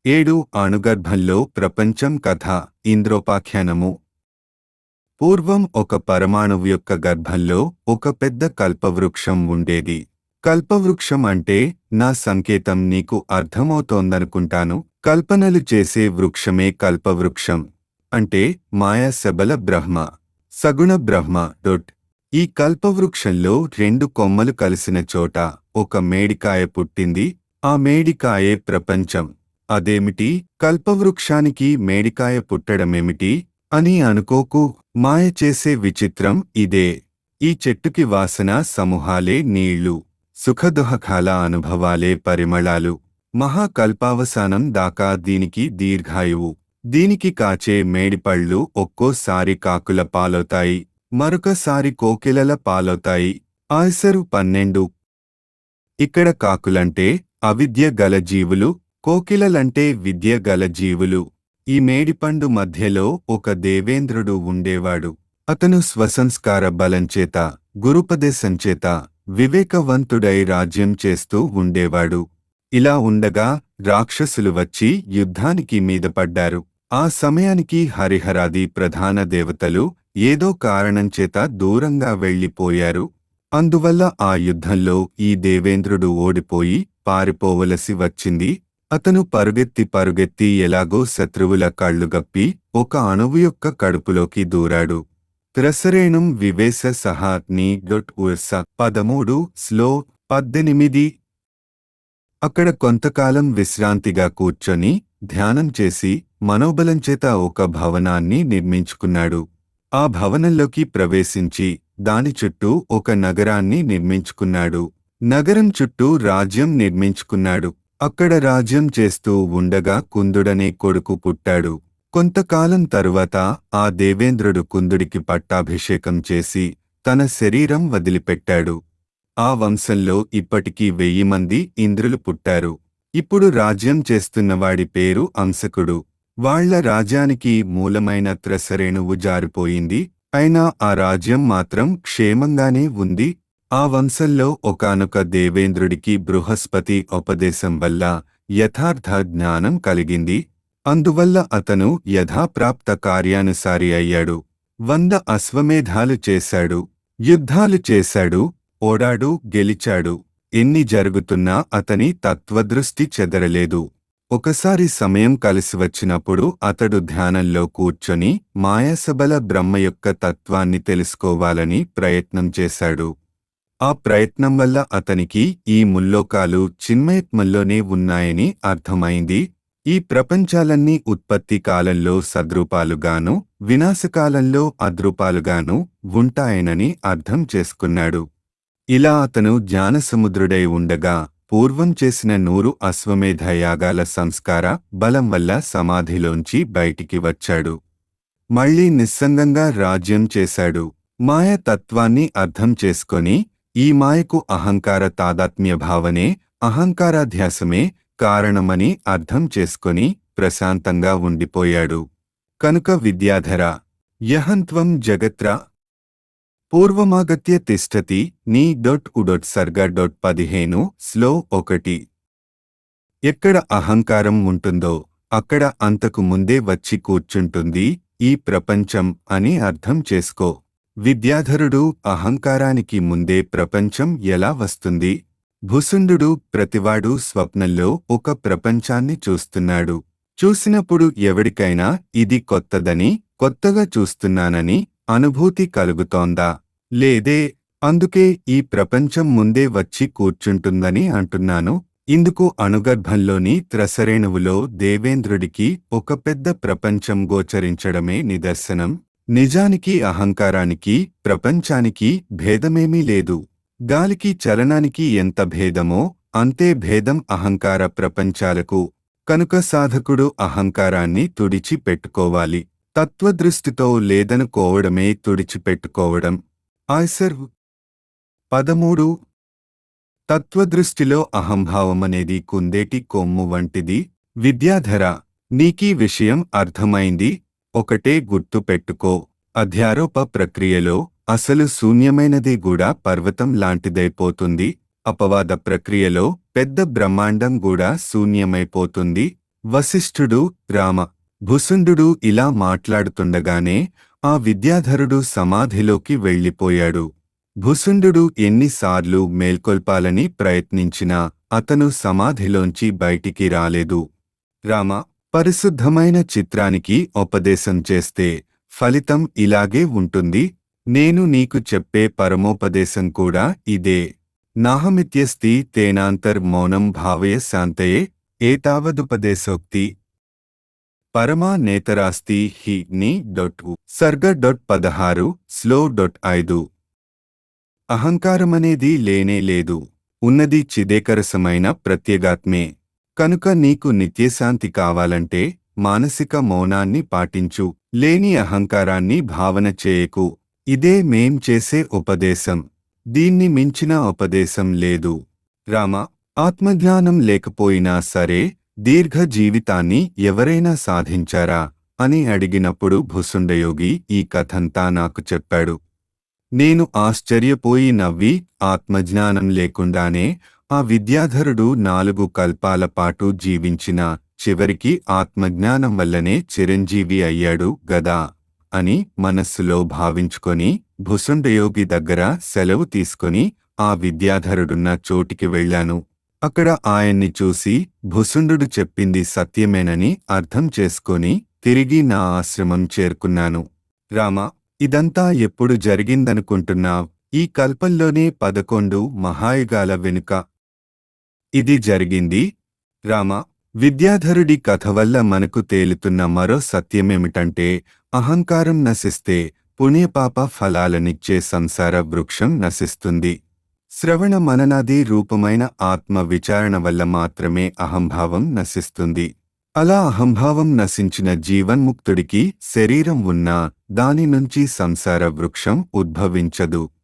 ఏడు అణుగర్భంలో ప్రపంచం కథ ఇంద్రోపాఖ్యానము పూర్వం ఒక పరమాణువు యొక్క గర్భంలో ఒక పెద్ద కల్పవృక్షం ఉండేది కల్పవృక్షం అంటే నా సంకేతం నీకు అర్థమవుతోందనుకుంటాను కల్పనలు చేసే వృక్షమే కల్పవృక్షం అంటే మాయా శబల బ్రహ్మ సగుణ బ్రహ్మ డొట్ ఈ కల్పవృక్షంలో రెండు కొమ్మలు కలిసిన చోట ఒక మేడికాయ పుట్టింది ఆ మేడికాయే ప్రపంచం అదేమిటి కల్పవృక్షానికి మేడికాయ పుట్టడమేమిటి అని అనుకోకు మాయ చేసే విచిత్రం ఇదే ఈ చెట్టుకి వాసన సమూహాలే నీళ్లు సుఖదుహకాల అనుభవాలే పరిమళాలు మహాకల్పావసానం దాకా దీనికి దీర్ఘాయువు దీనికి కాచే మేడిపళ్ళు ఒక్కోసారి కాకుల పాలవుతాయి మరొకసారి కోకిలల పాలవుతాయి ఆయ్సరు పన్నెండు ఇక్కడ కాకులంటే అవిద్య గల జీవులు కోకిలలంటే విద్య గల జీవులు ఈ మేడిపండు మధ్యలో ఒక దేవేంద్రుడు ఉండేవాడు అతను స్వసంస్కార బలంచేత గురుపదేశంచేత వివేకవంతుడై రాజ్యం చేస్తూ ఉండేవాడు ఇలా ఉండగా రాక్షసులు వచ్చి యుద్ధానికి మీదపడ్డారు ఆ సమయానికి హరిహరాది ప్రధాన దేవతలు ఏదో కారణంచేత దూరంగా వెళ్లిపోయారు అందువల్ల ఆ యుద్ధంలో ఈ దేవేంద్రుడు ఓడిపోయి పారిపోవలసి వచ్చింది అతను పరుగెత్తి పరుగెత్తి ఎలాగో శత్రువుల కళ్ళుగప్పి ఒక అణువు యొక్క కడుపులోకి దూరాడు త్రసరేణుం వివేశ సహా నీ డొట్ ఉర్స పదమూడు స్లో పద్దెనిమిది అక్కడ కొంతకాలం విశ్రాంతిగా కూర్చొని ధ్యానం చేసి మనోబలంచేత ఒక భవనాన్ని నిర్మించుకున్నాడు ఆ భవనంలోకి ప్రవేశించి దాని చుట్టూ ఒక నగరాన్ని నిర్మించుకున్నాడు నగరం చుట్టూ రాజ్యం నిర్మించుకున్నాడు అక్కడ రాజ్యం చేస్తూ ఉండగా కుందుడనే కొడుకు పుట్టాడు కొంతకాలం తరువాత ఆ దేవేంద్రుడు కుందుడికి పట్టాభిషేకం చేసి తన శరీరం వదిలిపెట్టాడు ఆ వంశంలో ఇప్పటికీ వెయ్యి మంది ఇంద్రులు పుట్టారు ఇప్పుడు రాజ్యం చేస్తున్నవాడి పేరు అంశకుడు వాళ్ల రాజ్యానికి మూలమైన త్రసరేణువు జారిపోయింది అయినా ఆ రాజ్యం మాత్రం క్షేమంగానే ఉంది ఆ వంశంలో ఒకనొక దేవేంద్రుడికి బృహస్పతి ఉపదేశం వల్ల యథార్థ జ్ఞానం కలిగింది అందువల్ల అతను యథాప్రాప్త కార్యానుసారి అయ్యాడు వంద అశ్వమేధాలు చేశాడు యుద్ధాలు చేశాడు ఓడాడు గెలిచాడు ఎన్ని జరుగుతున్నా అతని తత్వదృష్టి చెదరలేదు ఒకసారి సమయం కలిసి వచ్చినప్పుడు అతడు ధ్యానంలో కూర్చొని మాయాసబల బ్రహ్మ యొక్క తత్వాన్ని తెలుసుకోవాలని ప్రయత్నం చేశాడు ఆ ప్రయత్నం వల్ల అతనికి ఈ ముల్లోకాలు చిన్మయత్మంలోనే ఉన్నాయని అర్థమైంది ఈ ప్రపంచాలన్నీ ఉత్పత్తి కాలంలో సద్రూపాలుగాను వినాశకాలంలో అద్రూపాలుగాను ఉంటాయనని అర్థం చేసుకున్నాడు ఇలా అతను జ్ఞానసముద్రుడై ఉండగా పూర్వం చేసిన నూరు అశ్వమేధ యాగాల సంస్కార బలం వల్ల సమాధిలోంచి బయటికి వచ్చాడు మళ్లీ నిస్సంగంగా రాజ్యం చేశాడు మాయ తత్వాన్ని అర్థం చేసుకొని ఈ మాయకు అహంకార తాదాత్మ్య భావనే అహంకారాధ్యాసమే కారణమని అర్థం చేసుకొని ప్రశాంతంగా ఉండిపోయాడు కనుక విద్యాధర యహంత్వం జగత్ర పూర్వమాగత్య తిష్టతి నీ డొట్ ఉడొట్ సర్గ డొట్ పదిహేను స్లో ఒకటి ఎక్కడ అహంకారం ఉంటుందో అక్కడ అంతకు ముందే వచ్చి కూర్చుంటుంది ఈ ప్రపంచం అని అర్థం చేసుకో విద్యాధరుడు అహంకారానికి ముందే ప్రపంచం ఎలా వస్తుంది భుసుండు ప్రతివాడు స్వప్నంలో ఒక ప్రపంచాన్ని చూస్తున్నాడు చూసినప్పుడు ఎవడికైనా ఇది కొత్తదని కొత్తగా చూస్తున్నానని అనుభూతి కలుగుతోందా లేదే అందుకే ఈ ప్రపంచం ముందే వచ్చి కూర్చుంటుందని అంటున్నాను ఇందుకు అణుగర్భంలోని త్రసరేణువులో దేవేంద్రుడికి ఒక పెద్ద ప్రపంచం గోచరించడమే నిదర్శనం నిజానికి అహంకారానికి ప్రపంచానికి భేదమేమీ లేదు గాలికి చలనానికి ఎంత భేదమో అంతే భేదం అహంకార ప్రపంచాలకు కనుక సాధకుడు అహంకారాన్ని తుడిచి పెట్టుకోవాలి తత్వదృష్టితో లేదనుకోవడమే తుడిచిపెట్టుకోవడం ఆయ్సర్ పదమూడు తత్వదృష్టిలో అహంభావమనేది కుందేటి కొమ్ము వంటిది విద్యాధర నీకీ విషయం అర్థమైంది ఒకటే గుర్తు పెట్టుకో అధ్యారోప ప్రక్రియలో అసలు శూన్యమైనది కూడా పర్వతం లాంటిదైపోతుంది అపవాద ప్రక్రియలో పెద్ద బ్రహ్మాండం కూడా శూన్యమైపోతుంది వశిష్ఠుడు రామ భుసుండు ఇలా మాట్లాడుతుండగానే ఆ విద్యాధరుడు సమాధిలోకి వెళ్ళిపోయాడు భుసుండు ఎన్నిసార్లు మేల్కొల్పాలని ప్రయత్నించినా అతను సమాధిలోంచి బయటికి రాలేదు రామ పరిశుద్ధమైన చిత్రానికి ఉపదేశం చేస్తే ఫలితం ఇలాగే ఉంటుంది నేను నీకు చెప్పే పరమోపదేశం కూడా ఇదే నాహమిత్యస్తి తేనాంతర్ మౌనం భావయ శాంతయే ఏతావదుపదేశోక్తి పరమా నేతరాస్తి హి ని డొట్ ఉ. సర్గ డొట్ పదహారు స్లో డొట్ ఐదు అహంకారమనేది లేనే లేదు ఉన్నది చిదేకరసమైన ప్రత్యేగాత్మే కనుక నీకు నిత్యశాంతి కావాలంటే మానసిక మౌనాన్ని పాటించు లేని అహంకారాన్ని భావన చేయకు ఇదే మేం చేసే ఉపదేశం దీన్ని మించిన ఉపదేశం లేదు రామ ఆత్మజ్ఞానం లేకపోయినా సరే దీర్ఘ జీవితాన్ని ఎవరైనా సాధించారా అని అడిగినప్పుడు భుసుండయోగి ఈ కథంతా నాకు చెప్పాడు నేను ఆశ్చర్యపోయి నవ్వి ఆత్మజ్ఞానం లేకుండానే ఆ విద్యాధరుడు నాలుగు కల్పాల పాటు జీవించిన చివరికి ఆత్మజ్ఞానం వల్లనే చిరంజీవి అయ్యాడు గదా అని మనస్సులో భావించుకొని భుసుండయోగి దగ్గర సెలవు తీసుకొని ఆ విద్యాధరుడున్న చోటికి వెళ్ళాను అక్కడ ఆయన్ని చూసి భుసుండు చెప్పింది సత్యమేనని అర్థం చేసుకొని తిరిగి నా ఆశ్రమం చేరుకున్నాను రామ ఇదంతా ఎప్పుడు జరిగిందనుకుంటున్నావ్ ఈ కల్పంలోనే పదకొండు మహాయుగాల వెనుక ఇది జరిగింది రామ విద్యాధరుడి కథ వల్ల మనకు తేలుతున్న మరో సత్యమేమిటంటే అహంకారం నశిస్తే పుణ్యపాప ఫలాలనిచ్చే సంసార వృక్షం నశిస్తుంది శ్రవణ మననాది రూపమైన ఆత్మ విచారణ వల్ల మాత్రమే అహంభావం నశిస్తుంది అలా అహంభావం నశించిన జీవన్ముక్తుడికి శరీరం ఉన్నా దాని నుంచి సంసార వృక్షం ఉద్భవించదు